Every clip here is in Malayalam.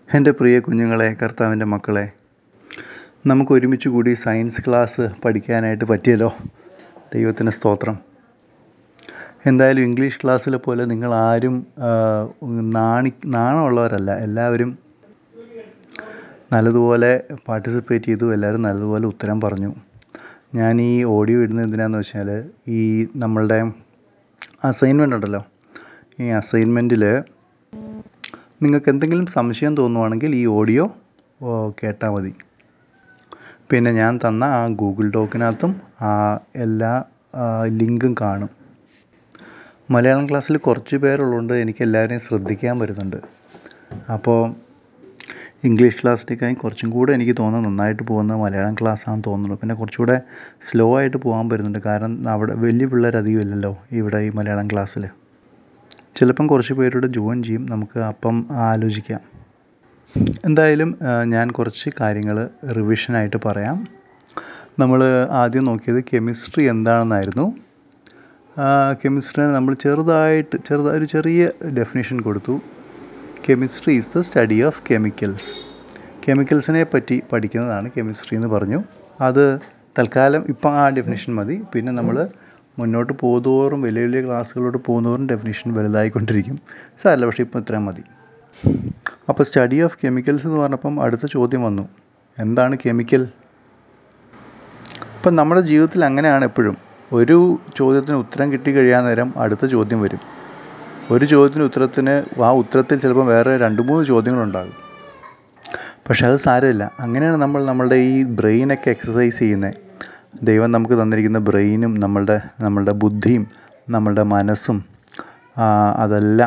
എൻ്റെ പ്രിയ കുഞ്ഞുങ്ങളെ കർത്താവിൻ്റെ മക്കളെ നമുക്ക് ഒരുമിച്ച് കൂടി സയൻസ് ക്ലാസ് പഠിക്കാനായിട്ട് പറ്റിയല്ലോ ദൈവത്തിന് സ്തോത്രം എന്തായാലും ഇംഗ്ലീഷ് ക്ലാസ്സിലെ പോലെ നിങ്ങൾ ആരും ആ, നാണി നാണമുള്ളവരല്ല എല്ലാവരും നല്ലതുപോലെ പാർട്ടിസിപ്പേറ്റ് ചെയ്തു എല്ലാവരും നല്ലതുപോലെ ഉത്തരം പറഞ്ഞു ഞാൻ ഈ ഓഡിയോ ഇടുന്നത് എന്തിനാന്ന് വെച്ചാൽ ഈ നമ്മളുടെ അസൈൻമെൻ്റ് ഉണ്ടല്ലോ ഈ അസൈൻമെൻറ്റിൽ നിങ്ങൾക്ക് എന്തെങ്കിലും സംശയം തോന്നുവാണെങ്കിൽ ഈ ഓഡിയോ കേട്ടാൽ മതി പിന്നെ ഞാൻ തന്ന ആ ഗൂഗിൾ ഡോക്കിനകത്തും ആ എല്ലാ ആ, ലിങ്കും കാണും മലയാളം ക്ലാസ്സിൽ കുറച്ച് പേരുള്ളതുകൊണ്ട് എനിക്ക് എല്ലാവരെയും ശ്രദ്ധിക്കാൻ വരുന്നുണ്ട് അപ്പോൾ ഇംഗ്ലീഷ് ക്ലാസ്സിനേക്കാളും കുറച്ചും കൂടെ എനിക്ക് തോന്നുന്നു നന്നായിട്ട് പോകുന്ന മലയാളം ക്ലാസ്സാണെന്ന് തോന്നുന്നു പിന്നെ കുറച്ചുകൂടെ സ്ലോ ആയിട്ട് പോകാൻ പറ്റുന്നുണ്ട് കാരണം അവിടെ വലിയ പിള്ളേർ അധികം ഇല്ലല്ലോ ഇവിടെ ഈ മലയാളം ക്ലാസ്സിൽ ചിലപ്പം കുറച്ച് പേരുടെ ജോയിൻ ചെയ്യും നമുക്ക് അപ്പം ആലോചിക്കാം എന്തായാലും ആ, ഞാൻ കുറച്ച് കാര്യങ്ങൾ റിവിഷനായിട്ട് പറയാം നമ്മൾ ആദ്യം നോക്കിയത് കെമിസ്ട്രി എന്താണെന്നായിരുന്നു കെമിസ്ട്രിന് നമ്മൾ ചെറുതായിട്ട് ചെറുതായി ഒരു ചെറിയ ഡെഫിനേഷൻ കൊടുത്തു chemistry is the study of chemicals കെമിക്കൽസിനെ പറ്റി പഠിക്കുന്നതാണ് കെമിസ്ട്രി എന്ന് പറഞ്ഞു അത് തൽക്കാലം ഇപ്പം ആ ഡെഫിനേഷൻ മതി പിന്നെ നമ്മൾ മുന്നോട്ട് പോകുന്തോറും വലിയ വലിയ ക്ലാസ്സുകളോട്ട് പോകുന്നതോറും ഡെഫിനേഷൻ വലുതായിക്കൊണ്ടിരിക്കും സാരല്ല പക്ഷേ ഇപ്പം ഇത്രയും മതി അപ്പോൾ സ്റ്റഡി ഓഫ് കെമിക്കൽസ് എന്ന് പറഞ്ഞപ്പം അടുത്ത ചോദ്യം വന്നു എന്താണ് കെമിക്കൽ ഇപ്പം നമ്മുടെ ജീവിതത്തിൽ അങ്ങനെയാണ് എപ്പോഴും ഒരു ചോദ്യത്തിന് ഉത്തരം കിട്ടി കഴിയാൻ നേരം അടുത്ത ചോദ്യം വരും ഒരു ചോദ്യത്തിന് ഉത്തരത്തിന് ആ ഉത്തരത്തിൽ ചിലപ്പോൾ വേറെ രണ്ട് മൂന്ന് ചോദ്യങ്ങളുണ്ടാകും പക്ഷെ അത് സാരമില്ല അങ്ങനെയാണ് നമ്മൾ നമ്മളുടെ ഈ ബ്രെയിനൊക്കെ എക്സസൈസ് ചെയ്യുന്നത് ദൈവം നമുക്ക് തന്നിരിക്കുന്ന ബ്രെയിനും നമ്മളുടെ നമ്മളുടെ ബുദ്ധിയും നമ്മളുടെ മനസ്സും ആ, അതെല്ലാം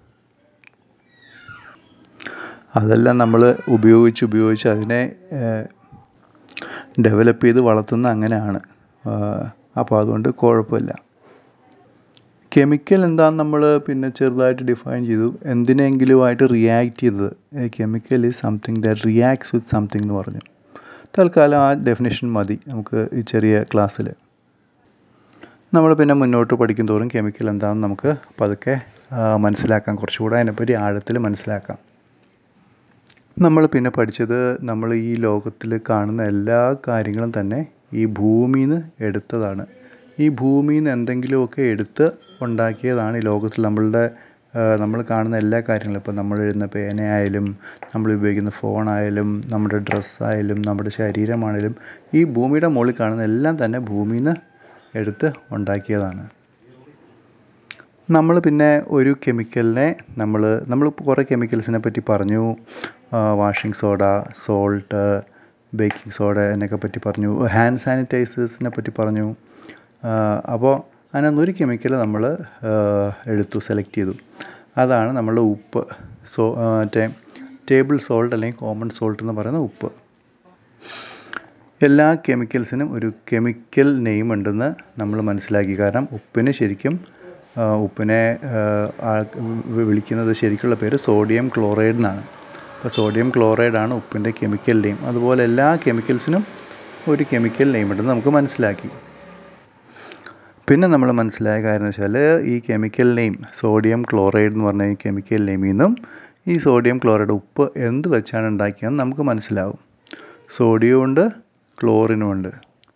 അതെല്ലാം നമ്മൾ ഉപയോഗിച്ച് ഉപയോഗിച്ച് അതിനെ ഡെവലപ്പ് ചെയ്ത് വളർത്തുന്ന അങ്ങനെയാണ് അപ്പോൾ അതുകൊണ്ട് കുഴപ്പമില്ല കെമിക്കൽ എന്താണെന്ന് നമ്മൾ പിന്നെ ചെറുതായിട്ട് ഡിഫൈൻ ചെയ്തു എന്തിനെങ്കിലുമായിട്ട് റിയാക്ട് ചെയ്തത് chemical is something that reacts with something എന്ന് പറഞ്ഞു തൽക്കാലം ആ ഡെഫിനേഷൻ മതി നമുക്ക് ഈ ചെറിയ ക്ലാസ്സിൽ നമ്മൾ പിന്നെ മുന്നോട്ട് പഠിക്കും തോറും കെമിക്കൽ എന്താണെന്ന് നമുക്ക് പതുക്കെ ആ, മനസ്സിലാക്കാം കുറച്ചുകൂടെ അതിനെപ്പറ്റി ആഴത്തിൽ മനസ്സിലാക്കാം നമ്മൾ പിന്നെ പഠിച്ചത് നമ്മൾ ഈ ലോകത്തിൽ കാണുന്ന എല്ലാ കാര്യങ്ങളും തന്നെ ഈ ഭൂമിയിൽ നിന്ന് എടുത്തതാണ് ഈ ഭൂമിയിൽ നിന്ന് എന്തെങ്കിലുമൊക്കെ എടുത്ത് ഉണ്ടാക്കിയതാണ് ഈ ലോകത്തിൽ നമ്മളുടെ ആ, നമ്മൾ കാണുന്ന എല്ലാ കാര്യങ്ങളും ഇപ്പോൾ നമ്മൾ എഴുതുന്ന പേനയായാലും നമ്മൾ ഉപയോഗിക്കുന്ന ഫോണായാലും നമ്മുടെ ഡ്രസ്സായാലും നമ്മുടെ ശരീരമാണെങ്കിലും ഈ ഭൂമിയുടെ മുകളിൽ കാണുന്ന എല്ലാം തന്നെ ഭൂമിയിൽ നിന്ന് എടുത്ത് ഉണ്ടാക്കിയതാണ് നമ്മൾ പിന്നെ ഒരു കെമിക്കലിനെ നമ്മൾ നമ്മൾ കുറേ കെമിക്കൽസിനെ പറ്റി പറഞ്ഞു washing soda salt baking soda എന്നൊക്കെ പറ്റി പറഞ്ഞു ഹാൻഡ് സാനിറ്റൈസേഴ്സിനെ പറ്റി പറഞ്ഞു ആ, അപ്പോൾ അതിനകത്ത് ഒരു കെമിക്കൽ നമ്മൾ എടുത്തു സെലക്ട് ചെയ്തു അതാണ് നമ്മളുടെ ഉപ്പ് സോ ആ, മറ്റേ ടേബിൾ സോൾട്ട് അല്ലെങ്കിൽ കോമൺ സോൾട്ട് എന്ന് പറയുന്ന ഉപ്പ് എല്ലാ കെമിക്കൽസിനും ഒരു കെമിക്കൽ നെയിം ഉണ്ടെന്ന് നമ്മൾ മനസ്സിലാക്കി കാരണം ഉപ്പിന് ശരിക്കും ആ, ഉപ്പിനെ ആ, ആൾ- വി- വിളിക്കുന്നത് ശരിക്കുള്ള പേര് സോഡിയം ക്ലോറൈഡ് എന്നാണ് അപ്പോൾ സോഡിയം ക്ലോറൈഡ് ആണ് ഉപ്പിൻ്റെ കെമിക്കൽ നെയിം അതുപോലെ എല്ലാ കെമിക്കൽസിനും ഒരു കെമിക്കൽ നെയിം ഉണ്ടെന്ന് നമുക്ക് മനസ്സിലാക്കി പിന്നെ നമ്മൾ മനസ്സിലായ കാര്യം എന്ന് വെച്ചാൽ ഈ കെമിക്കൽ നെയിം സോഡിയം ക്ലോറൈഡ് എന്ന് പറഞ്ഞ ഈ കെമിക്കൽ നെയിമിൽ നിന്നും ഈ സോഡിയം ക്ലോറൈഡ് ഉപ്പ് എന്ത് വെച്ചാണ് ഉണ്ടാക്കിയതെന്ന് നമുക്ക് മനസ്സിലാവും സോഡിയവും ഉണ്ട് ക്ലോറിനും ഉണ്ട്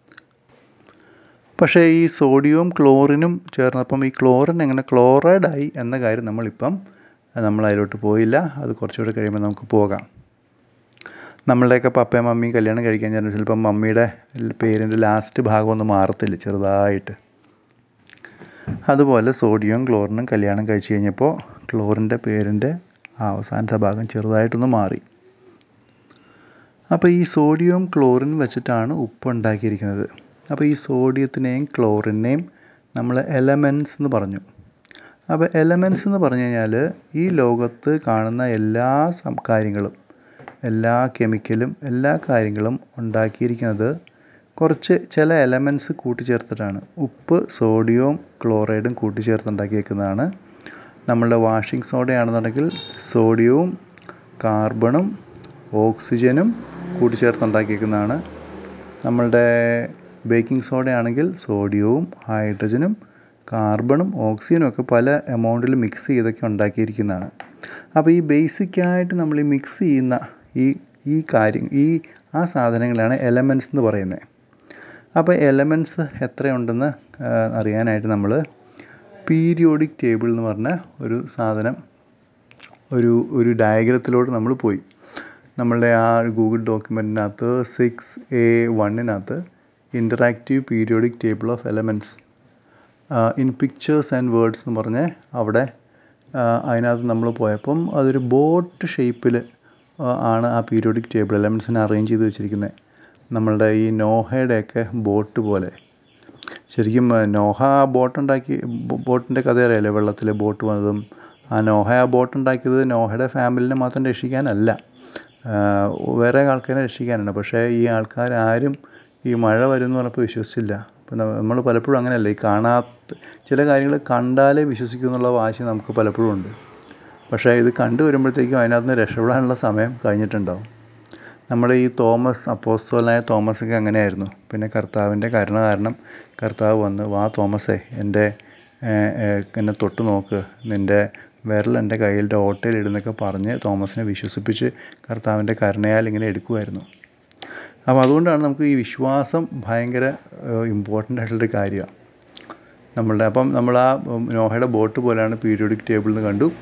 പക്ഷേ ഈ സോഡിയവും ക്ലോറിനും ചേർന്നപ്പം ഈ ക്ലോറിൻ എങ്ങനെ ക്ലോറൈഡായി എന്ന കാര്യം നമ്മളിപ്പം നമ്മൾ അതിലോട്ട് പോയില്ല അത് കുറച്ചുകൂടെ കഴിയുമ്പോൾ നമുക്ക് പോകാം നമ്മളുടെയൊക്കെ പപ്പയും മമ്മിയും കല്യാണം കഴിക്കാൻ ചെല്ലുമ്പോൾ ചിലപ്പം മമ്മിയുടെ പേരിൻ്റെ ലാസ്റ്റ് ഭാഗമൊന്നും മാറത്തില്ല ചെറുതായിട്ട് അതുപോലെ സോഡിയവും ക്ലോറിനും കല്യാണം കഴിച്ച് കഴിഞ്ഞപ്പോൾ ക്ലോറിൻ്റെ പേരിൻ്റെ ആ അവസാനത്തെ ഭാഗം ചെറുതായിട്ടൊന്ന് മാറി അപ്പോൾ ഈ സോഡിയവും ക്ലോറിൻ വെച്ചിട്ടാണ് ഉപ്പ് ഉണ്ടാക്കിയിരിക്കുന്നത് അപ്പോൾ ഈ സോഡിയത്തിനെയും ക്ലോറിനെയും നമ്മൾ എലമെൻസ് എന്ന് പറഞ്ഞു അപ്പോൾ എലമെൻസ് എന്ന് പറഞ്ഞു കഴിഞ്ഞാൽ ഈ ലോകത്ത് കാണുന്ന എല്ലാ സം കാര്യങ്ങളും എല്ലാ കെമിക്കലും എല്ലാ കാര്യങ്ങളും ഉണ്ടാക്കിയിരിക്കുന്നത് കുറച്ച് ചില എലമെൻറ്റ്സ് കൂട്ടിച്ചേർത്തിട്ടാണ് ഉപ്പ് സോഡിയവും ക്ലോറൈഡും കൂട്ടിച്ചേർത്തുണ്ടാക്കിയേക്കുന്നതാണ് നമ്മളുടെ വാഷിംഗ് സോഡയാണെന്നുണ്ടെങ്കിൽ സോഡിയവും കാർബണും ഓക്സിജനും കൂട്ടിച്ചേർത്തുണ്ടാക്കിയേക്കുന്നതാണ് നമ്മളുടെ ബേക്കിംഗ് സോഡയാണെങ്കിൽ സോഡിയവും ഹൈഡ്രജനും കാർബണും ഓക്സിജനും ഒക്കെ പല എമൗണ്ടിൽ മിക്സ് ചെയ്തൊക്കെ ഉണ്ടാക്കിയിരിക്കുന്നതാണ് അപ്പോൾ ഈ ബേസിക്കായിട്ട് നമ്മൾ ഈ മിക്സ് ചെയ്യുന്ന ഈ ഈ കാര്യം ഈ ആ സാധനങ്ങളാണ് എലമെൻറ്റ്സ് എന്ന് പറയുന്നത് അപ്പോൾ എലമെൻറ്റ്സ് എത്രയുണ്ടെന്ന് ആ, അറിയാനായിട്ട് നമ്മൾ പീരിയോഡിക് ടേബിൾ എന്ന് പറഞ്ഞ ഒരു സാധനം ഒരു ഒരു ഡയഗ്രത്തിലോട്ട് നമ്മൾ പോയി നമ്മളുടെ ആ ഗൂഗിൾ ഡോക്യുമെൻറ്റിനകത്ത് സിക്സ് എ വണ്ണിനകത്ത് interactive periodic table of elements in pictures and words എന്ന് പറഞ്ഞ് അവിടെ ആ, അതിനകത്ത് നമ്മൾ പോയപ്പം അതൊരു ബോട്ട് ഷേപ്പിൽ ആണ് ആ പീരിയോഡിക് ടേബിൾ എലമെൻറ്റ്സിനെ അറേഞ്ച് ചെയ്ത് വെച്ചിരിക്കുന്നത് നമ്മളുടെ ഈ നോഹയുടെയൊക്കെ ബോട്ട് പോലെ ശരിക്കും ആ, നോഹ ആ ബോട്ടുണ്ടാക്കി ബോട്ടിൻ്റെ കഥ അറിയാലോ വെള്ളത്തിൽ ബോട്ട് വന്നതും ആ നോഹ ആ ബോട്ടുണ്ടാക്കിയത് നോഹയുടെ ഫാമിലിനെ മാത്രം രക്ഷിക്കാനല്ല ആ, വേറെ ആൾക്കാരെ രക്ഷിക്കാനാണ് പക്ഷേ ഈ ആൾക്കാരാരും ഈ മഴ വരും എന്ന് പറഞ്ഞപ്പോൾ വിശ്വസിച്ചില്ല അപ്പോൾ നമ്മൾ പലപ്പോഴും അങ്ങനെയല്ല ഈ കാണാത്ത ചില കാര്യങ്ങൾ കണ്ടാലേ വിശ്വസിക്കൂ എന്നുള്ള വാശി നമുക്ക് പലപ്പോഴും ഉണ്ട് പക്ഷേ ഇത് കണ്ടു വരുമ്പോഴത്തേക്കും അതിനകത്ത് നിന്ന് രക്ഷപ്പെടാനുള്ള സമയം കഴിഞ്ഞിട്ടുണ്ടാവും നമ്മുടെ ഈ തോമസ് അപ്പോസ്തോലായ തോമസൊക്കെ അങ്ങനെയായിരുന്നു പിന്നെ കർത്താവിൻ്റെ കരുണ കാരണം കർത്താവ് വന്ന് വാ തോമസേ എൻ്റെ ഏഹ്, ഏഹ്, എന്നെ തൊട്ട് നോക്ക് നിൻ്റെ വിരൽ എൻ്റെ കയ്യിൻ്റെ ഓട്ടയിലിടുന്നൊക്കെ പറഞ്ഞ് തോമസിനെ വിശ്വസിപ്പിച്ച് കർത്താവിൻ്റെ കരുണയാൽ ഇങ്ങനെ എടുക്കുമായിരുന്നു അപ്പോൾ അതുകൊണ്ടാണ് നമുക്ക് ഈ വിശ്വാസം ഭയങ്കര ഇമ്പോർട്ടൻ്റ് ആയിട്ടുള്ളൊരു കാര്യമാണ് നമ്മളുടെ അപ്പം നമ്മൾ ആ ഉം, നോഹയുടെ ബോട്ട് പോലെയാണ് പീരിയോഡിക് ടേബിൾ എന്ന് കണ്ടു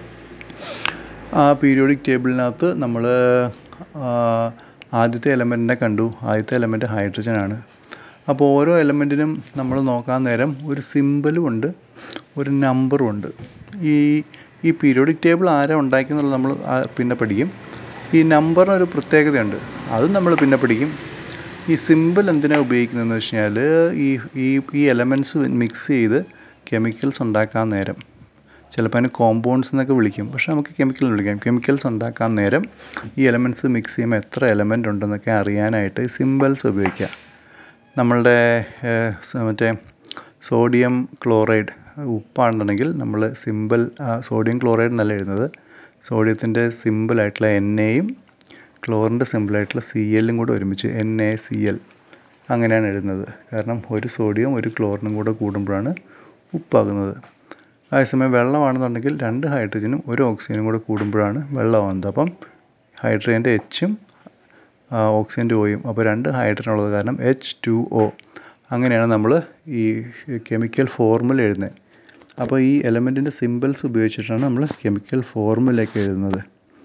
ആ പീരിയോഡിക് ടേബിളിനകത്ത് നമ്മൾ ആദ്യത്തെ എലമെൻറ്റിനെ കണ്ടു ആദ്യത്തെ എലമെൻറ്റ് ഹൈഡ്രജൻ ആണ് അപ്പോൾ ഓരോ എലമെൻറ്റിനും നമ്മൾ നോക്കാൻ നേരം ഒരു സിമ്പലും ഉണ്ട് ഒരു നമ്പറും ഉണ്ട് ഈ ഈ പീരിയോഡിക് ടേബിൾ ആരാ ഉണ്ടാക്കിയെന്നുള്ളത് നമ്മൾ ആ പിന്നെ പഠിക്കും ഈ നമ്പറിന് ഒരു പ്രത്യേകതയുണ്ട് അതും നമ്മൾ പിന്നെ പഠിക്കും ഈ സിമ്പിൾ എന്തിനാണ് ഉപയോഗിക്കുന്നതെന്ന് വെച്ച് കഴിഞ്ഞാൽ ഈ ഈ ഈ എലമെൻറ്റ്സ് മിക്സ് ചെയ്ത് കെമിക്കൽസ് ഉണ്ടാക്കാൻ നേരം ചിലപ്പോൾ അതിന് കോമ്പൗണ്ട്സ് എന്നൊക്കെ വിളിക്കും പക്ഷേ നമുക്ക് കെമിക്കൽ എന്ന് വിളിക്കാം കെമിക്കൽസ് ഉണ്ടാക്കാൻ നേരം ഈ എലമെൻറ്റ്സ് മിക്സ് ചെയ്യുമ്പോൾ എത്ര എലമെൻ്റ് ഉണ്ടെന്നൊക്കെ അറിയാനായിട്ട് സിമ്പിൾസ് ഉപയോഗിക്കുക നമ്മളുടെ ഏഹ്, സ- മറ്റേ സോഡിയം ക്ലോറൈഡ് ഉപ്പാണെന്നുണ്ടെങ്കിൽ നമ്മൾ സിമ്പിൾ സോഡിയം ക്ലോറൈഡ് എന്നല്ല എഴുതുന്നത് സോഡിയത്തിൻ്റെ സിമ്പിളായിട്ടുള്ള എൻ എയും ക്ലോറിൻ്റെ സിമ്പിളായിട്ടുള്ള സി എല്ലും കൂടെ ഒരുമിച്ച് എൻ എ സി എൽ അങ്ങനെയാണ് എഴുതുന്നത് കാരണം ഒരു സോഡിയം ഒരു ക്ലോറിനും കൂടെ കൂടുമ്പോഴാണ് ഉപ്പാകുന്നത് അതേസമയം വെള്ളമാണെന്നുണ്ടെങ്കിൽ രണ്ട് ഹൈഡ്രജനും ഒരു ഓക്സിജനും കൂടെ കൂടുമ്പോഴാണ് വെള്ളമാകുന്നത് അപ്പം ഹൈഡ്രജൻ്റെ എച്ചും ഓക്സിജൻ്റെ ഒയും അപ്പോൾ രണ്ട് ഹൈഡ്രജൻ ഉള്ളത് കാരണം എച്ച് ടു ഒ അങ്ങനെയാണ് നമ്മൾ ഈ കെമിക്കൽ ഫോർമുല എഴുതുന്നത് അപ്പോൾ ഈ എലമെൻറ്റിൻ്റെ സിമ്പിൾസ് ഉപയോഗിച്ചിട്ടാണ് നമ്മൾ കെമിക്കൽ ഫോർമുലയൊക്കെ എഴുതുന്നത്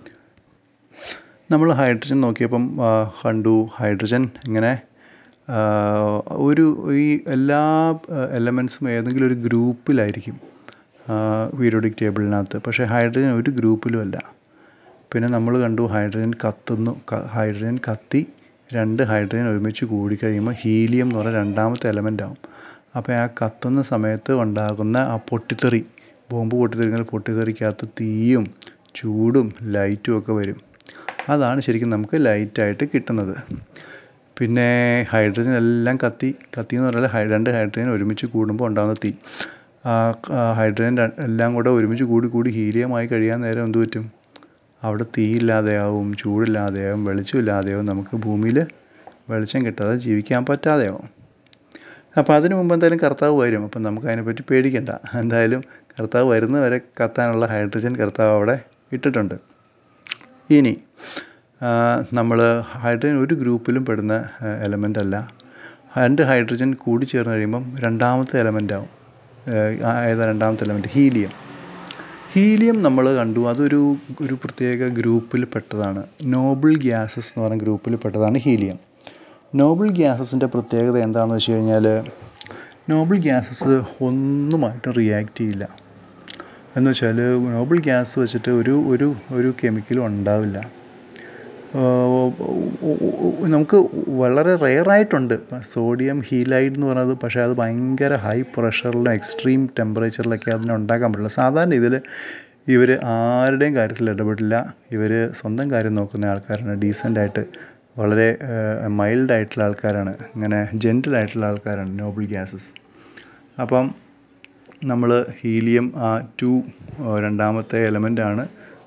നമ്മൾ ഹൈഡ്രജൻ നോക്കിയപ്പം ആ, കണ്ടു ഹൈഡ്രജൻ ഇങ്ങനെ ആ, ഒരു ഈ എല്ലാ എലമെൻസും ഏതെങ്കിലും ഒരു ഗ്രൂപ്പിലായിരിക്കും പീരിയോഡിക് ടേബിളിനകത്ത് പക്ഷേ ഹൈഡ്രജൻ ഒരു ഗ്രൂപ്പിലും അല്ല പിന്നെ നമ്മൾ കണ്ടു ഹൈഡ്രജൻ കത്തുന്നു ക- ഹൈഡ്രജൻ കത്തി രണ്ട് ഹൈഡ്രജൻ ഒരുമിച്ച് കൂടിക്കഴിയുമ്പോൾ ഹീലിയം എന്ന് പറഞ്ഞ രണ്ടാമത്തെ എലമെൻ്റ് ആവും അപ്പോൾ ആ കത്തുന്ന സമയത്ത് ഉണ്ടാകുന്ന ആ പൊട്ടിത്തെറി ബോംബ് പൊട്ടിത്തെറിക്കുന്ന പൊട്ടിത്തെറിക്കകത്ത് തീയും ചൂടും ലൈറ്റും ഒക്കെ വരും അതാണ് ശരിക്കും നമുക്ക് ലൈറ്റായിട്ട് കിട്ടുന്നത് പിന്നെ ഹൈഡ്രജൻ എല്ലാം കത്തി കത്തി എന്ന് പറഞ്ഞാൽ ഹൈ രണ്ട് ഹൈഡ്രജൻ ഒരുമിച്ച് കൂടുമ്പോൾ ഉണ്ടാകുന്ന തീ ആ ക- ആ ഹൈഡ്രജൻ ര- എല്ലാം കൂടെ ഒരുമിച്ച് കൂടി കൂടി ഹീലിയമായി കഴിയാൻ നേരം എന്ത് പറ്റും അവിടെ തീയില്ലാതെയാവും ചൂടില്ലാതെയാവും വെളിച്ചമില്ലാതെയാവും നമുക്ക് ഭൂമിയിൽ വെളിച്ചം കിട്ടാതെ ജീവിക്കാൻ പറ്റാതെയാവും അപ്പോൾ അതിനു മുമ്പ് എന്തായാലും കർത്താവ് വരും അപ്പം നമുക്ക് അതിനെപ്പറ്റി പേടിക്കണ്ട എന്തായാലും കർത്താവ് വരുന്നവരെ കത്താനുള്ള ഹൈഡ്രജൻ കർത്താവ് അവിടെ ഇട്ടിട്ടുണ്ട് ഇനി നമ്മൾ ഹൈഡ്രജൻ ഒരു ഗ്രൂപ്പിലും പെടുന്ന എലമെൻ്റ് അല്ല രണ്ട് ഹൈഡ്രജൻ കൂടി ചേർന്ന് കഴിയുമ്പം രണ്ടാമത്തെ എലമെൻ്റ് ആവും ഏതാ രണ്ടാമത്തെ എലമെൻറ്റ് ഹീലിയം ഹീലിയം നമ്മൾ കണ്ടു അതൊരു ഒരു പ്രത്യേക ഗ്രൂപ്പിൽ പെട്ടതാണ് നോബിൾ ഗ്യാസസ് എന്ന് പറയുന്ന ഗ്രൂപ്പിൽ പെട്ടതാണ് ഹീലിയം നോബിൾ ഗ്യാസസിൻ്റെ പ്രത്യേകത എന്താണെന്ന് വെച്ച് കഴിഞ്ഞാൽ നോബിൾ ഗ്യാസസ് ഒന്നുമായിട്ട് റിയാക്റ്റ് ചെയ്യില്ല എന്ന് വെച്ചാൽ നോബിൾ ഗ്യാസ് വെച്ചിട്ട് ഒരു ഒരു ഒരു കെമിക്കലും ഉണ്ടാവില്ല നമുക്ക് വളരെ റെയറായിട്ടുണ്ട് സോഡിയം ഹീലൈഡ് എന്ന് പറയുന്നത് പക്ഷേ അത് ഭയങ്കര ഹൈ പ്രഷറിലും എക്സ്ട്രീം ടെമ്പറേച്ചറിലൊക്കെ അതിനെ ഉണ്ടാക്കാൻ പറ്റില്ല സാധാരണ ഇതിൽ ഇവർ ആരുടെയും കാര്യത്തിൽ ഇടപെടില്ല ഇവർ സ്വന്തം കാര്യം നോക്കുന്ന ആൾക്കാരാണ് ഡീസൻ്റായിട്ട് വളരെ മൈൽഡായിട്ടുള്ള ആൾക്കാരാണ് ഇങ്ങനെ ജെൻറ്റിലായിട്ടുള്ള ആൾക്കാരാണ് നോബിൾ ഗ്യാസസ് അപ്പം നമ്മൾ ഹീലിയം ആ ടു രണ്ടാമത്തെ എലമെൻ്റാണ്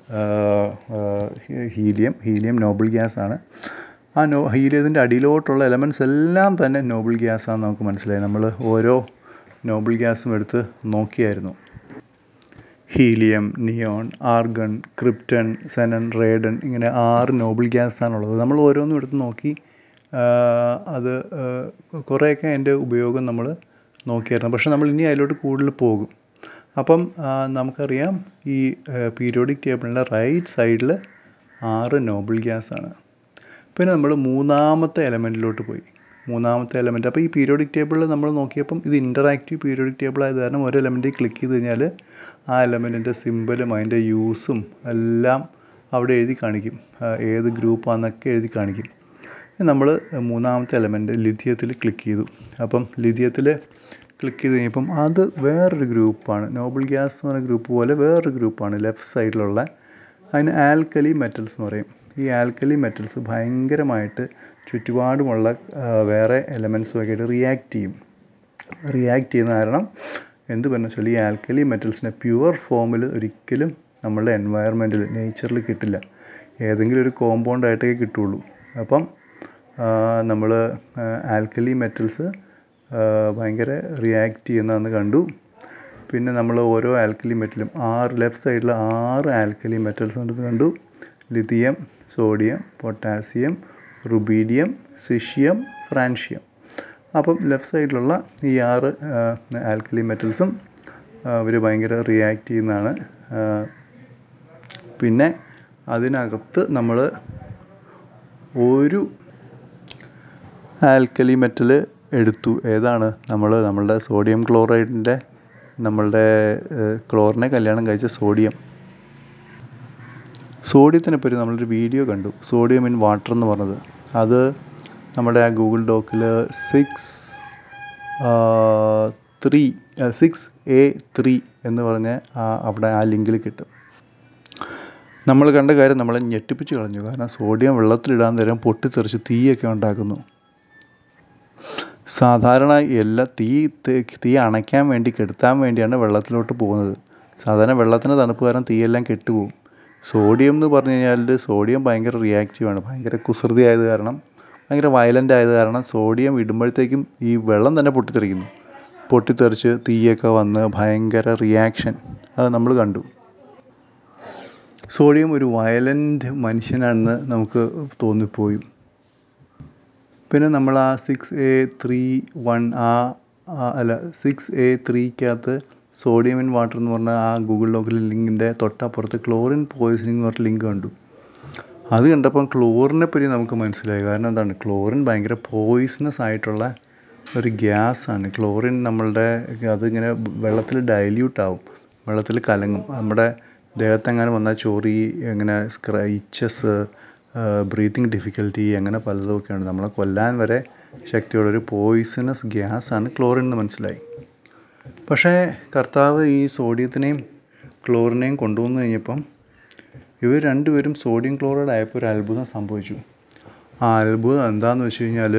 ഹീലിയം ഹീലിയം നോബിൾ ഗ്യാസ് ആണ് ആ നോ ഹീലിയത്തിൻ്റെ അടിയിലോട്ടുള്ള എലമെൻറ്റ്സ് എല്ലാം തന്നെ നോബിൾ ഗ്യാസാണെന്ന് നമുക്ക് മനസ്സിലായി നമ്മൾ ഓരോ നോബിൾ ഗ്യാസും എടുത്ത് നോക്കിയായിരുന്നു helium neon argon krypton xenon radon ഇങ്ങനെ ആറ് നോബിൾ ഗ്യാസാണുള്ളത് നമ്മൾ ഓരോന്നും എടുത്ത് നോക്കി ആ, അത് ആ, കുറേയൊക്കെ അതിൻ്റെ ഉപയോഗം നമ്മൾ നോക്കിയായിരുന്നു പക്ഷെ നമ്മൾ ഇനി അതിലോട്ട് കൂടുതൽ പോകും അപ്പം ആ, നമുക്കറിയാം ഈ പീരിയോഡിക് ടേബിളിൻ്റെ റൈറ്റ് സൈഡിൽ ആറ് നോബിൾ ഗ്യാസാണ് പിന്നെ നമ്മൾ മൂന്നാമത്തെ എലമെൻറ്റിലോട്ട് പോയി മൂന്നാമത്തെ എലമെൻറ്റ് അപ്പോൾ ഈ പീരിയോഡിക് ടേബിളിൽ നമ്മൾ നോക്കിയപ്പം ഇത് ഇൻ്ററാക്റ്റീവ് പീരിയോഡിക് ടേബിൾ ആയത് കാരണം ഒരു എലമെൻറ്റിൽ ക്ലിക്ക് ചെയ്ത് കഴിഞ്ഞാൽ ആ എലമെൻറ്റിൻ്റെ സിമ്പലും അതിൻ്റെ യൂസും എല്ലാം അവിടെ എഴുതി കാണിക്കും ആ, ഏത് ഗ്രൂപ്പാണെന്നൊക്കെ എഴുതി കാണിക്കും നമ്മൾ മൂന്നാമത്തെ എലമെൻറ്റ് ലിഥിയത്തിൽ ക്ലിക്ക് ചെയ്തു അപ്പം ലിഥിയത്തിൽ ക്ലിക്ക് ചെയ്ത് കഴിഞ്ഞപ്പം അത് വേറൊരു ഗ്രൂപ്പാണ് നോബിൾ ഗ്യാസ് എന്ന് പറയുന്ന ഗ്രൂപ്പ് പോലെ വേറൊരു ഗ്രൂപ്പാണ് ലെഫ്റ്റ് സൈഡിലുള്ള അതിന് ആൽക്കലി മെറ്റൽസ് എന്ന് പറയും ഈ ആൽക്കലി മെറ്റൽസ് ഭയങ്കരമായിട്ട് ചുറ്റുപാടുമുള്ള ആ, വേറെ എലമെൻസുമൊക്കെ ആയിട്ട് റിയാക്ട് ചെയ്യും റിയാക്ട് ചെയ്യുന്ന കാരണം എന്ത് പറഞ്ഞു വെച്ചാൽ ഈ ആൽക്കലി മെറ്റൽസിനെ പ്യുവർ ഫോമിൽ ഒരിക്കലും നമ്മളുടെ എൻവയറമെൻറ്റിൽ നേച്ചറിൽ കിട്ടില്ല ഏതെങ്കിലും ഒരു കോമ്പൗണ്ട് ആയിട്ടേ കിട്ടുള്ളൂ അപ്പം നമ്മൾ ആൽക്കലി മെറ്റൽസ് ഭയങ്കര റിയാക്ട് ചെയ്യുന്നതെന്ന് കണ്ടു പിന്നെ നമ്മൾ ഓരോ ആൽക്കലി മെറ്റലും ആറ് ലെഫ്റ്റ് സൈഡിൽ ആറ് ആൽക്കലി മെറ്റൽസ് ഉണ്ടെന്ന് കണ്ടു lithium sodium potassium rubidium caesium francium അപ്പം ലെഫ്റ്റ് സൈഡിലുള്ള ഈ ആറ് ആൽക്കലി മെറ്റൽസും അവർ ഭയങ്കര റിയാക്ട് ചെയ്യുന്നതാണ് ആ, പിന്നെ അതിനകത്ത് നമ്മൾ ഒരു ആൽക്കലി മെറ്റൽ എടുത്തു ഏതാണ് നമ്മൾ നമ്മളുടെ സോഡിയം ക്ലോറൈഡിൻ്റെ നമ്മളുടെ ഏഹ്, ക്ലോറിനെ കല്യാണം കഴിച്ച സോഡിയം സോഡിയത്തിനെ പറ്റി നമ്മളൊരു വീഡിയോ കണ്ടു സോഡിയം ഇൻ വാട്ടർ എന്ന് പറഞ്ഞത് അത് നമ്മുടെ ആ ഗൂഗിൾ ഡോക്കിൽ six three six A three എന്ന് പറഞ്ഞ് ആ അവിടെ ആ ലിങ്കിൽ കിട്ടും നമ്മൾ കണ്ട കാര്യം നമ്മളെ ഞെട്ടിപ്പിച്ച് കളഞ്ഞു കാരണം സോഡിയം വെള്ളത്തിലിടാൻ നേരം പൊട്ടിത്തെറിച്ച് തീയൊക്കെ ഉണ്ടാക്കുന്നു സാധാരണ എല്ലാ തീ ത- തീ അണയ്ക്കാൻ വേണ്ടി കെടുത്താൻ വേണ്ടിയാണ് വെള്ളത്തിലോട്ട് പോകുന്നത് സാധാരണ വെള്ളത്തിന് തണുപ്പ് കാരണം തീയെല്ലാം കെട്ടുപോകും സോഡിയം എന്ന് പറഞ്ഞു കഴിഞ്ഞാൽ സോഡിയം ഭയങ്കര റിയാക്റ്റീവാണ് ഭയങ്കര കുസൃതി ആയത് കാരണം ഭയങ്കര വയലൻ്റ് ആയത് കാരണം സോഡിയം ഇടുമ്പോഴത്തേക്കും ഈ വെള്ളം തന്നെ പൊട്ടിത്തെറിക്കുന്നു പൊട്ടിത്തെറിച്ച് തീയൊക്കെ വന്ന് ഭയങ്കര റിയാക്ഷൻ അത് നമ്മൾ കണ്ടു സോഡിയം ഒരു വയലൻ്റ് മനുഷ്യനാണെന്ന് നമുക്ക് തോന്നിപ്പോയി പിന്നെ നമ്മൾ ആ സിക്സ് എ ത്രീ വൺ ആ ആ, അല്ല സിക്സ് എ ത്രീക്കകത്ത് സോഡിയം ഇൻ വാട്ടർ എന്ന് പറഞ്ഞ ആ ഗൂഗിൾ ഡോക്കിൽ ലിങ്കിൻ്റെ തൊട്ടപ്പുറത്ത് ക്ലോറിൻ പോയിസണിങ് എന്ന് പറഞ്ഞ ലിങ്ക് കണ്ടു അത് കണ്ടപ്പം ക്ലോറിനെ പറ്റി നമുക്ക് മനസ്സിലായി കാരണം എന്താണ് ക്ലോറിൻ ഭയങ്കര പോയിസണസ് ആയിട്ടുള്ള ഒരു ഗ്യാസാണ് ക്ലോറിൻ നമ്മളുടെ അതിങ്ങനെ വെള്ളത്തിൽ ഡൈല്യൂട്ട് ആവും വെള്ളത്തിൽ കലങ്ങും നമ്മുടെ ദേഹത്തെങ്ങാനും വന്നാൽ ചോറി ഇങ്ങനെ സ്ക്ര ഇച്ചസ് ബ്രീത്തിങ് ഡിഫിക്കൽറ്റി അങ്ങനെ പലതുമൊക്കെയാണ് നമ്മളെ കൊല്ലാൻ വരെ ശക്തിയുള്ളൊരു പോയിസണസ് ഗ്യാസാണ് ക്ലോറിൻ എന്ന് മനസ്സിലായി പക്ഷേ കർത്താവ് ഈ സോഡിയത്തിനെയും ക്ലോറിനെയും കൊണ്ടുവന്നു കഴിഞ്ഞപ്പം ഇവർ രണ്ടുപേരും സോഡിയം ക്ലോറൈഡ് ആയപ്പോൾ ഒരു അത്ഭുതം സംഭവിച്ചു ആ അത്ഭുതം എന്താണെന്ന് വെച്ച് കഴിഞ്ഞാൽ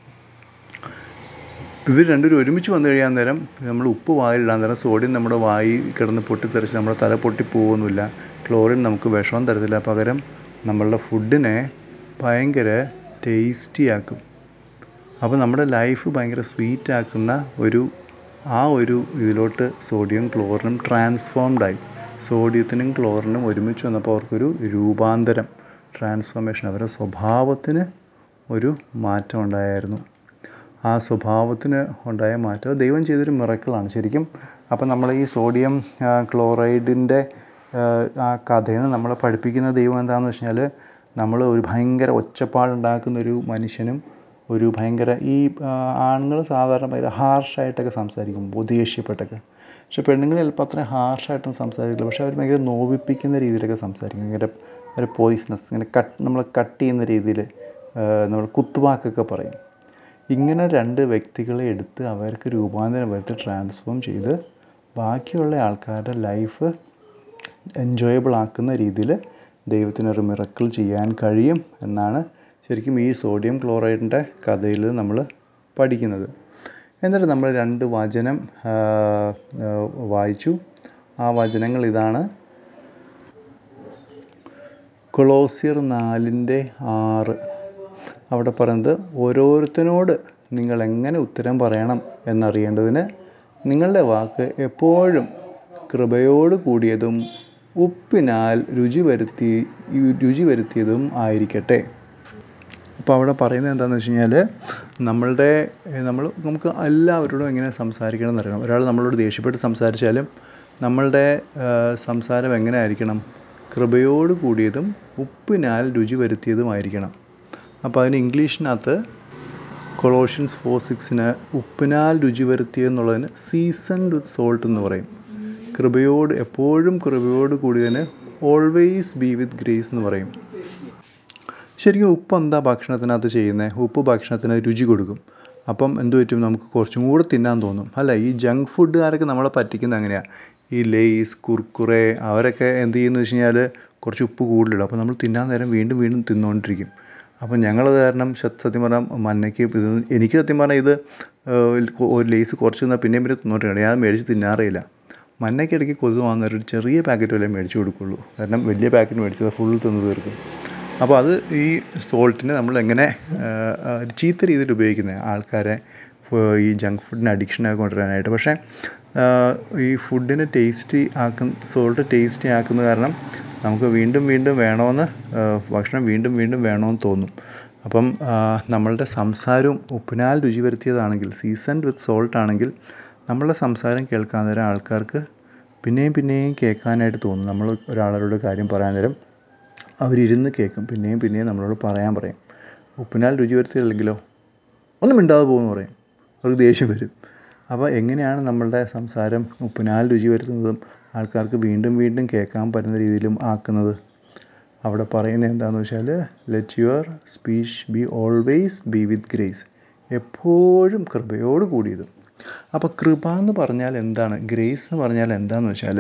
ഇവർ രണ്ടുപേരും ഒരുമിച്ച് വന്നു കഴിയാൻ നേരം നമ്മൾ ഉപ്പ് വായിലിടാൻ നേരം സോഡിയം നമ്മുടെ വായി കിടന്ന് പൊട്ടിത്തെറിച്ച് നമ്മുടെ തല പൊട്ടിപ്പോകുന്നില്ല ക്ലോറിൻ നമുക്ക് വിഷമം തരത്തില്ല പകരം നമ്മളുടെ ഫുഡിനെ ഭയങ്കര ടേസ്റ്റി ആക്കും അപ്പോൾ നമ്മുടെ ലൈഫ് ഭയങ്കര സ്വീറ്റ് ആക്കുന്ന ഒരു ആ ഒരു ഇതിലോട്ട് സോഡിയം ക്ലോറിനും ട്രാൻസ്ഫോംഡ് ആയി സോഡിയത്തിനും ക്ലോറിനും ഒരുമിച്ച് വന്നപ്പോൾ അവർക്കൊരു രൂപാന്തരം ട്രാൻസ്ഫോർമേഷൻ അവരുടെ സ്വഭാവത്തിന് ഒരു മാറ്റം ഉണ്ടായായിരുന്നു ആ സ്വഭാവത്തിന് ഉണ്ടായ മാറ്റം ദൈവം ചെയ്തൊരു മിറക്കിളാണ് ശരിക്കും അപ്പം നമ്മൾ ഈ സോഡിയം ക്ലോറൈഡിൻ്റെ ആ കഥയിൽ നിന്ന് നമ്മളെ പഠിപ്പിക്കുന്ന ദൈവം എന്താണെന്ന് വെച്ച് കഴിഞ്ഞാൽ നമ്മൾ ഒരു ഭയങ്കര ഒച്ചപ്പാടുണ്ടാക്കുന്ന ഒരു മനുഷ്യനും ഒരു ഭയങ്കര ഈ ആണുങ്ങൾ സാധാരണ ഭയങ്കര ഹാർഷായിട്ടൊക്കെ സംസാരിക്കും ദേഷ്യപ്പെട്ടൊക്കെ പക്ഷെ പെണ്ണുങ്ങൾ ചിലപ്പോൾ അത്രയും ഹാർഷായിട്ടൊന്നും സംസാരിക്കില്ല പക്ഷെ അവർ ഭയങ്കര നോവിപ്പിക്കുന്ന രീതിയിലൊക്കെ സംസാരിക്കും ഭയങ്കര ഒരു പോയിസണസ് ഇങ്ങനെ കട്ട് നമ്മൾ കട്ട് ചെയ്യുന്ന രീതിയിൽ നമ്മൾ കുത്തുവാക്കൊക്കെ പറയും ഇങ്ങനെ രണ്ട് വ്യക്തികളെ എടുത്ത് അവർക്ക് രൂപാന്തരം വരുത്തി ട്രാൻസ്ഫോം ചെയ്ത് ബാക്കിയുള്ള ആൾക്കാരുടെ ലൈഫ് എൻജോയബിൾ ആക്കുന്ന രീതിയിൽ ദൈവത്തിനൊരു മിറക്കിൾ ചെയ്യാൻ കഴിയും എന്നാണ് ശരിക്കും ഈ സോഡിയം ക്ലോറൈഡിൻ്റെ കഥയിൽ നമ്മൾ പഠിക്കുന്നത് എന്നിട്ട് നമ്മൾ രണ്ട് വചനം ആ, ആ, വായിച്ചു ആ വചനങ്ങൾ ഇതാണ് കൊളോസിയർ നാലിൻ്റെ ആറ് അവിടെ പറയുന്നത് ഓരോരുത്തരോട് നിങ്ങൾ എങ്ങനെ ഉത്തരം പറയണം എന്നറിയേണ്ടതിന് നിങ്ങളുടെ വാക്ക് എപ്പോഴും കൃപയോട് കൂടിയതും ഉപ്പിനാൽ രുചി വരുത്തി രുചി വരുത്തിയതും ആയിരിക്കട്ടെ അപ്പോൾ അവിടെ പറയുന്നത് എന്താണെന്ന് വെച്ച് കഴിഞ്ഞാൽ നമ്മളുടെ നമ്മൾ നമുക്ക് എല്ലാവരോടും എങ്ങനെ സംസാരിക്കണം എന്നറിയണം ഒരാൾ നമ്മളോട് ദേഷ്യപ്പെട്ട് സംസാരിച്ചാലും നമ്മളുടെ സംസാരം എങ്ങനെ ആയിരിക്കണം കൃപയോട് കൂടിയതും ഉപ്പിനാൽ രുചി വരുത്തിയതുമായിരിക്കണം അപ്പോൾ അതിന് ഇംഗ്ലീഷിനകത്ത് കൊളോഷ്യൻസ് ഫോർ സിക്സിന് ഉപ്പിനാൽ രുചി വരുത്തിയെന്നുള്ളതിന് സീസൺഡ് വിത്ത് സോൾട്ട് എന്ന് പറയും കൃപയോട് എപ്പോഴും കൃപയോട് കൂടിയതിന് ഓൾവേസ് ബി വിത്ത് ഗ്രേസ് എന്ന് പറയും ശരിക്കും ഉപ്പ് എന്താ ഭക്ഷണത്തിനകത്ത് ചെയ്യുന്നത് ഉപ്പ് ഭക്ഷണത്തിന് രുചി കൊടുക്കും അപ്പം എന്ത് പറ്റും നമുക്ക് കുറച്ചും കൂടെ തിന്നാൻ തോന്നും അല്ല ഈ ജങ്ക് ഫുഡുകാരൊക്കെ നമ്മളെ പറ്റിക്കുന്നത് അങ്ങനെയാണ് ഈ ലേയ്സ് കുർക്കുറെ അവരൊക്കെ എന്ത് ചെയ്യുന്നു വെച്ച് കഴിഞ്ഞാൽ കുറച്ച് ഉപ്പ് കൂടുതലിടും അപ്പോൾ നമ്മൾ തിന്നാൻ നേരം വീണ്ടും വീണ്ടും തിന്നുകൊണ്ടിരിക്കും അപ്പം ഞങ്ങളത് കാരണം സത്യം പറഞ്ഞാൽ മന്നയ്ക്ക് ഇത് എനിക്ക് സത്യം പറഞ്ഞാൽ ഇത് ഒരു ലേസ് കുറച്ച് തിന്നാൽ പിന്നെയും പിന്നെ തിന്നോണ്ടിരിക്കണം ഞാൻ മേടിച്ച് തിന്നാറേ ഇല്ല മന്നയ്ക്ക് ഇടയ്ക്ക് കൊതു വന്നാൽ ഒരു ചെറിയ പാക്കറ്റ് വല്ലതും മേടിച്ച് കൊടുക്കുള്ളൂ കാരണം വലിയ പാക്കറ്റ് മേടിച്ചത് ഫുൾ തിന്ന് തീർക്കും അപ്പോൾ അത് ഈ സോൾട്ടിനെ നമ്മൾ എങ്ങനെ ചീത്ത രീതിയിൽ ഉപയോഗിക്കുന്നത് ആൾക്കാരെ ഈ ജങ്ക് ഫുഡിന് അഡിക്ഷനാക്കി കൊണ്ടുവരാനായിട്ട് പക്ഷേ ഈ ഫുഡിനെ ടേസ്റ്റി ആക്കുന്ന സോൾട്ട് ടേസ്റ്റി ആക്കുന്ന കാരണം നമുക്ക് വീണ്ടും വീണ്ടും വേണമെന്ന് ഭക്ഷണം വീണ്ടും വീണ്ടും വേണമെന്ന് തോന്നും അപ്പം നമ്മളുടെ സംസാരവും ഉപ്പിനാൽ രുചി വരുത്തിയതാണെങ്കിൽ സീസൺഡ് വിത്ത് സോൾട്ട് ആണെങ്കിൽ നമ്മളുടെ സംസാരം കേൾക്കാൻ നേരം ആൾക്കാർക്ക് പിന്നെയും പിന്നെയും കേൾക്കാനായിട്ട് തോന്നും നമ്മൾ ഒരാളോട് കാര്യം പറയാൻ നേരം അവരിരുന്ന് കേൾക്കും പിന്നെയും പിന്നെയും നമ്മളോട് പറയാൻ പറയും ഉപ്പിനാൽ രുചി വരുത്തിയില്ലെങ്കിലോ ഒന്നും മിണ്ടാതെ പോകുമെന്ന് പറയും അവർക്ക് ദേഷ്യം വരും അപ്പോൾ എങ്ങനെയാണ് നമ്മളുടെ സംസാരം ഉപ്പിനാൽ രുചി വരുത്തുന്നതും ആൾക്കാർക്ക് വീണ്ടും വീണ്ടും കേൾക്കാൻ പറ്റുന്ന രീതിയിലും ആക്കുന്നത് അവിടെ പറയുന്നത് എന്താണെന്ന് വെച്ചാൽ let your speech be always be with grace എപ്പോഴും കൃപയോട് കൂടിയതും അപ്പോൾ കൃപ എന്ന് പറഞ്ഞാൽ എന്താണ് ഗ്രേസ് എന്ന് പറഞ്ഞാൽ എന്താണെന്ന് വെച്ചാൽ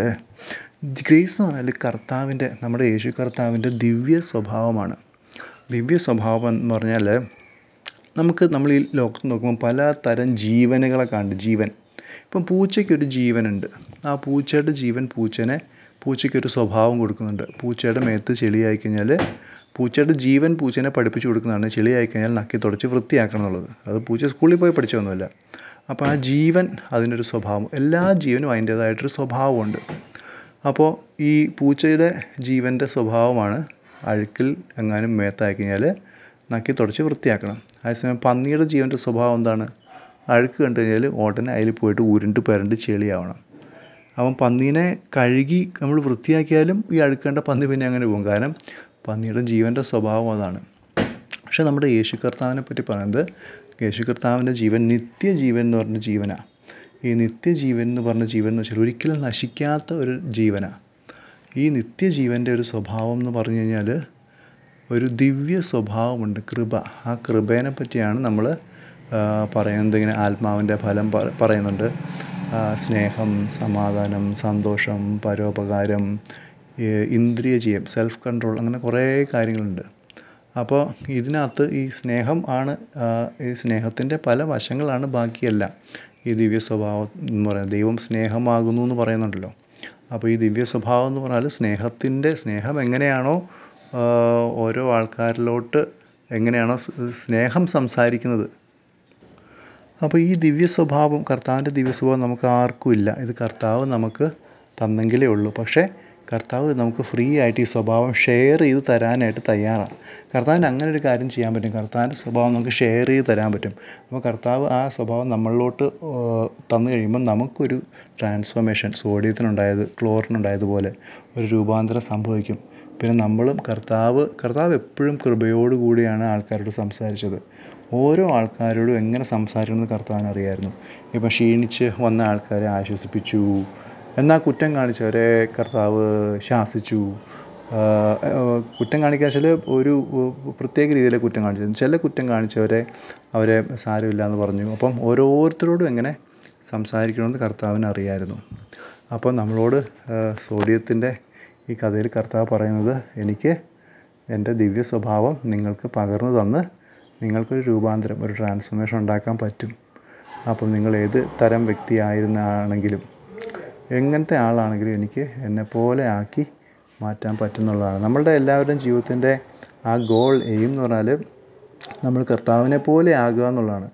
ഗ്രേസ് എന്ന് പറഞ്ഞാൽ കർത്താവിൻ്റെ നമ്മുടെ യേശു കർത്താവിൻ്റെ ദിവ്യ സ്വഭാവമാണ് ദിവ്യ സ്വഭാവം എന്ന് പറഞ്ഞാൽ നമുക്ക് നമ്മൾ ഈ ലോകത്ത് നോക്കുമ്പോൾ പല തരം ജീവനുകളെ കാണും ജീവൻ ഇപ്പം പൂച്ചയ്ക്കൊരു ജീവനുണ്ട് ആ പൂച്ചയുടെ ജീവൻ പൂച്ചനെ പൂച്ചയ്ക്കൊരു സ്വഭാവം കൊടുക്കുന്നുണ്ട് പൂച്ചയുടെ മേത്ത് ചെളിയായി കഴിഞ്ഞാൽ പൂച്ചയുടെ ജീവൻ പൂച്ചനെ പഠിപ്പിച്ചു കൊടുക്കുന്നതാണ് ചെളിയായി കഴിഞ്ഞാൽ നക്കി തുടച്ച് വൃത്തിയാക്കണം എന്നുള്ളത് അത് പൂച്ച സ്കൂളിൽ പോയി പഠിച്ചതൊന്നുമല്ല അപ്പോൾ ആ ജീവൻ അതിനൊരു സ്വഭാവം എല്ലാ ജീവനും അതിൻ്റേതായിട്ടൊരു സ്വഭാവമുണ്ട് അപ്പോൾ ഈ പൂച്ചയുടെ ജീവൻ്റെ സ്വഭാവമാണ് അഴുക്കിൽ എങ്ങാനും മേത്തായി കഴിഞ്ഞാൽ നക്കി തുടച്ച് വൃത്തിയാക്കണം അതേസമയം പന്നിയുടെ ജീവൻ്റെ സ്വഭാവം എന്താണ് അഴുക്ക് കണ്ടു കഴിഞ്ഞാൽ ഉടനെ അതിൽ പോയിട്ട് ഉരുണ്ട് പരണ്ട് ചെളിയാവണം അപ്പം പന്നീനെ കഴുകി നമ്മൾ വൃത്തിയാക്കിയാലും ഈ അഴുക്കേണ്ട പന്നി പിന്നെ അങ്ങനെ പോകും കാരണം പന്നിയുടെ ജീവൻ്റെ സ്വഭാവം അതാണ് പക്ഷേ നമ്മുടെ യേശു കർത്താവിനെ പറ്റി പറയുന്നത് യേശു കർത്താവിൻ്റെ ജീവൻ നിത്യജീവൻ എന്ന് പറഞ്ഞ ജീവനാണ് ഈ നിത്യജീവൻ എന്ന് പറഞ്ഞ ജീവൻ എന്ന് വെച്ചാൽ ഒരിക്കലും നശിക്കാത്ത ഒരു ജീവനാണ് ഈ നിത്യജീവൻ്റെ ഒരു സ്വഭാവം എന്ന് പറഞ്ഞു കഴിഞ്ഞാൽ ഒരു ദിവ്യ സ്വഭാവമുണ്ട് കൃപ ആ കൃപേനെ പറ്റിയാണ് നമ്മൾ പറയുന്നത് ഇങ്ങനെ ആത്മാവിൻ്റെ ഫലം പറയുന്നുണ്ട് സ്നേഹം സമാധാനം സന്തോഷം പരോപകാരം ഇന്ദ്രിയ ജയം സെൽഫ് കൺട്രോൾ അങ്ങനെ കുറേ കാര്യങ്ങളുണ്ട് അപ്പോൾ ഇതിനകത്ത് ഈ സ്നേഹം ആണ് ഈ സ്നേഹത്തിൻ്റെ പല വശങ്ങളാണ് ബാക്കിയെല്ലാം ഈ ദിവ്യ സ്വഭാവം എന്ന് പറയുന്നത് ദൈവം സ്നേഹമാകുന്നു എന്ന് പറയുന്നുണ്ടല്ലോ അപ്പോൾ ഈ ദിവ്യ സ്വഭാവം എന്ന് പറഞ്ഞാൽ സ്നേഹത്തിൻ്റെ സ്നേഹം എങ്ങനെയാണോ ഓരോ ആൾക്കാരിലോട്ട് എങ്ങനെയാണോ സ്നേഹം സംസാരിക്കുന്നത് അപ്പോൾ ഈ ദിവ്യ സ്വഭാവം കർത്താവിൻ്റെ ദിവ്യ സ്വഭാവം നമുക്ക് ആർക്കും ഇല്ല ഇത് കർത്താവ് നമുക്ക് തന്നെങ്കിലേ ഉള്ളൂ പക്ഷേ കർത്താവ് നമുക്ക് ഫ്രീ ആയിട്ട് ഈ സ്വഭാവം ഷെയർ ചെയ്ത് തരാനായിട്ട് തയ്യാറാണ് കർത്താവിന് അങ്ങനെ ഒരു കാര്യം ചെയ്യാൻ പറ്റും കർത്താവിൻ്റെ സ്വഭാവം നമുക്ക് ഷെയർ ചെയ്ത് തരാൻ പറ്റും അപ്പോൾ കർത്താവ് ആ സ്വഭാവം നമ്മളിലോട്ട് തന്നു കഴിയുമ്പോൾ നമുക്കൊരു ട്രാൻസ്ഫോർമേഷൻ സോഡിയത്തിനുണ്ടായത് ക്ലോറിനുണ്ടായതുപോലെ ഒരു രൂപാന്തരം സംഭവിക്കും പിന്നെ നമ്മളും കർത്താവ് കർത്താവ് എപ്പോഴും കൃപയോട് കൂടിയാണ് ആൾക്കാരോട് സംസാരിച്ചത് ഓരോ ആൾക്കാരോടും എങ്ങനെ സംസാരിക്കണമെന്ന് കർത്താവിന് അറിയായിരുന്നു ഇപ്പം ക്ഷീണിച്ച് വന്ന ആൾക്കാരെ ആശ്വസിപ്പിച്ചു എന്നാൽ കുറ്റം കാണിച്ചവരെ കർത്താവ് ശാസിച്ചു കുറ്റം കാണിക്കുക വെച്ചാൽ ഒരു പ്രത്യേക രീതിയിൽ കുറ്റം കാണിച്ചു ചില കുറ്റം കാണിച്ചവരെ അവരെ സാരമില്ല എന്ന് പറഞ്ഞു അപ്പം ഓരോരുത്തരോടും എങ്ങനെ സംസാരിക്കണമെന്ന് കർത്താവിന് അറിയായിരുന്നു അപ്പോൾ നമ്മളോട് സോഡിയത്തിൻ്റെ ഈ കഥയിൽ കർത്താവ് പറയുന്നത് എനിക്ക് എൻ്റെ ദിവ്യ സ്വഭാവം നിങ്ങൾക്ക് പകർന്നു തന്ന് നിങ്ങൾക്കൊരു രൂപാന്തരം ഒരു ട്രാൻസ്ഫോർമേഷൻ ഉണ്ടാക്കാൻ പറ്റും അപ്പം നിങ്ങൾ ഏത് തരം വ്യക്തിയായിരുന്നാണെങ്കിലും എങ്ങനത്തെ ആളാണെങ്കിലും എനിക്ക് എന്നെപ്പോലെ ആക്കി മാറ്റാൻ പറ്റുന്നുള്ളതാണ് നമ്മളുടെ എല്ലാവരുടെയും ജീവിതത്തിൻ്റെ ആ ഗോൾ എയിം എന്ന് പറഞ്ഞാൽ നമ്മൾ കർത്താവിനെ പോലെ ആകുക എന്നുള്ളതാണ്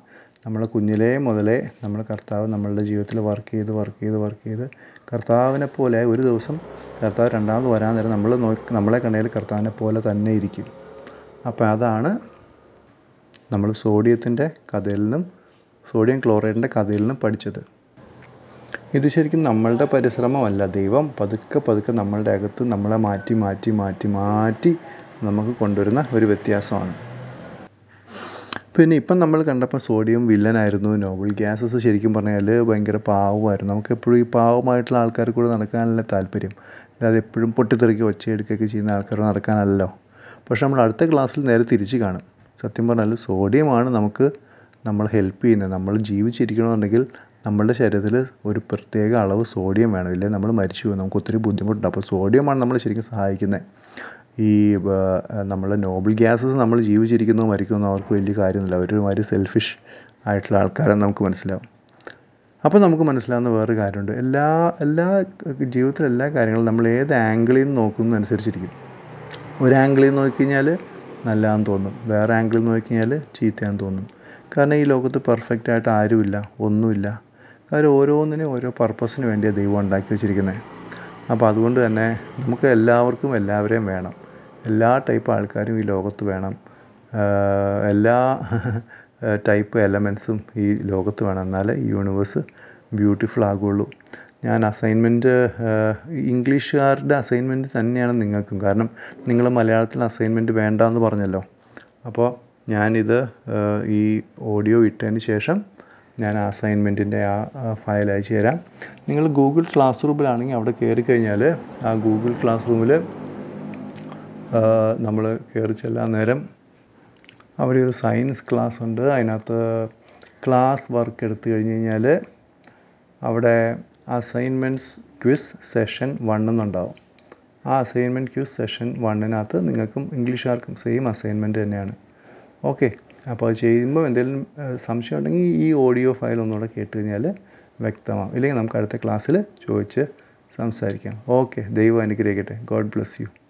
നമ്മൾ കുഞ്ഞിലേ മുതലേ നമ്മൾ കർത്താവ് നമ്മളുടെ ജീവിതത്തിൽ വർക്ക് ചെയ്ത് വർക്ക് ചെയ്ത് വർക്ക് ചെയ്ത് കർത്താവിനെ പോലെ ഒരു ദിവസം കർത്താവ് രണ്ടാമത് വരാൻ നേരം നമ്മൾ നോക്കി നമ്മളെ കണ്ടതിൽ കർത്താവിനെ പോലെ തന്നെ ഇരിക്കും അപ്പോൾ അതാണ് നമ്മൾ സോഡിയത്തിൻ്റെ കഥയിൽ നിന്നും സോഡിയം ക്ലോറൈഡിൻ്റെ കഥയിൽ നിന്നും പഠിച്ചത് ഇത് ശരിക്കും നമ്മളുടെ പരിശ്രമമല്ല ദൈവം പതുക്കെ പതുക്കെ നമ്മളുടെ അകത്ത് നമ്മളെ മാറ്റി മാറ്റി മാറ്റി മാറ്റി നമുക്ക് കൊണ്ടുവരുന്ന ഒരു വ്യത്യാസമാണ് പിന്നെ ഇപ്പം നമ്മൾ കണ്ടപ്പോൾ സോഡിയം വില്ലനായിരുന്നു നോബിൾ ഗ്യാസസ് ശരിക്കും പറഞ്ഞാൽ ഭയങ്കര പാവമായിരുന്നു നമുക്ക് എപ്പോഴും ഈ പാവമായിട്ടുള്ള ആൾക്കാർ കൂടെ നടക്കാനല്ല താല്പര്യം അല്ലാതെ എപ്പോഴും പൊട്ടിത്തെറിക്കുക ഒച്ചയെടുക്കുകയൊക്കെ ചെയ്യുന്ന ആൾക്കാർ നടക്കാനല്ലോ പക്ഷെ നമ്മൾ അടുത്ത ക്ലാസ്സിൽ നേരെ തിരിച്ച് കാണും സത്യം പറഞ്ഞാൽ സോഡിയമാണ് നമുക്ക് നമ്മൾ ഹെൽപ്പ് ചെയ്യുന്നത് നമ്മൾ ജീവിച്ചിരിക്കണമെന്നുണ്ടെങ്കിൽ നമ്മളുടെ ശരീരത്തിൽ ഒരു പ്രത്യേക അളവ് സോഡിയം വേണം ഇല്ലെങ്കിൽ നമ്മൾ മരിച്ചു പോകും നമുക്ക് ഒത്തിരി ബുദ്ധിമുട്ടുണ്ട് അപ്പോൾ സോഡിയമാണ് നമ്മൾ ശരിക്കും സഹായിക്കുന്നത് ഈ നമ്മളെ നോബിൾ ഗ്യാസസ് നമ്മൾ ജീവിച്ചിരിക്കുന്നു മരിക്കുന്നു അവർക്ക് വലിയ കാര്യമൊന്നുമില്ല അവരൊരുമാതിരി സെൽഫിഷ് ആയിട്ടുള്ള ആൾക്കാരെന്ന് നമുക്ക് മനസ്സിലാവും അപ്പോൾ നമുക്ക് മനസ്സിലാവുന്ന വേറൊരു കാര്യമുണ്ട് എല്ലാ എല്ലാ ജീവിതത്തിലെ എല്ലാ കാര്യങ്ങളും നമ്മൾ ഏത് ആംഗിളിൽ നിന്ന് നോക്കുന്നതനുസരിച്ചിരിക്കും ഒരു ആംഗിളിൽ നിന്ന് നോക്കിക്കഴിഞ്ഞാൽ നല്ലതാണെന്ന് തോന്നും വേറെ ആംഗിളിൽ നിന്ന് നോക്കിക്കഴിഞ്ഞാൽ ചീത്തയാണെന്ന് തോന്നും കാരണം ഈ ലോകത്ത് പെർഫെക്റ്റ് ആയിട്ട് ആരുമില്ല ഒന്നുമില്ല കാര്യം ഓരോന്നിനും ഓരോ പർപ്പസിന് വേണ്ടിയാണ് ദൈവം ഉണ്ടാക്കി വെച്ചിരിക്കുന്നത് അപ്പോൾ അതുകൊണ്ട് തന്നെ നമുക്ക് എല്ലാവർക്കും എല്ലാവരെയും വേണം എല്ലാ ടൈപ്പ് ആൾക്കാരും ഈ ലോകത്ത് വേണം എല്ലാ ടൈപ്പ് എലമെൻസും ഈ ലോകത്ത് വേണം എന്നാലേ ഈ യൂണിവേഴ്സ് ബ്യൂട്ടിഫുൾ ആകുള്ളൂ ഞാൻ അസൈൻമെൻറ്റ് ഇംഗ്ലീഷുകാരുടെ അസൈൻമെൻറ്റ് തന്നെയാണ് നിങ്ങൾക്കും കാരണം നിങ്ങൾ മലയാളത്തിൽ അസൈൻമെൻറ്റ് വേണ്ടാന്ന് പറഞ്ഞല്ലോ അപ്പോൾ ഞാനിത് ഈ ഓഡിയോ ഇട്ടതിന് ശേഷം ഞാൻ ആ അസൈൻമെൻറ്റിൻ്റെ ആ ഫയൽ അയച്ചു തരാം നിങ്ങൾ ഗൂഗിൾ ക്ലാസ് റൂമിലാണെങ്കിൽ അവിടെ കയറി കഴിഞ്ഞാൽ ആ ഗൂഗിൾ ക്ലാസ് റൂമിൽ നമ്മൾ കയറി ചെല്ലാൻ നേരം അവിടെ ഒരു സയൻസ് ക്ലാസ് ഉണ്ട് അതിനകത്ത് ക്ലാസ് വർക്ക് എടുത്തു കഴിഞ്ഞ് കഴിഞ്ഞാൽ അവിടെ അസൈൻമെൻറ്റ്സ് ക്വിസ് സെഷൻ വൺ എന്നുണ്ടാവും ആ അസൈൻമെൻറ്റ് ക്വിസ് സെഷൻ വണ്ണിനകത്ത് നിങ്ങൾക്കും ഇംഗ്ലീഷുകാർക്കും സെയിം അസൈൻമെൻറ്റ് തന്നെയാണ് ഓക്കെ അപ്പോൾ അത് ചെയ്യുമ്പോൾ എന്തെങ്കിലും സംശയം ഉണ്ടെങ്കിൽ ഈ ഓഡിയോ ഫയൽ ഒന്നുകൂടെ കേട്ട് കഴിഞ്ഞാൽ വ്യക്തമാവും ഇല്ലെങ്കിൽ നമുക്ക് അടുത്ത ക്ലാസ്സിൽ ചോദിച്ച് സംസാരിക്കാം ഓക്കെ ദൈവം അനുഗ്രഹിക്കട്ടെ ഗോഡ് ബ്ലെസ് യു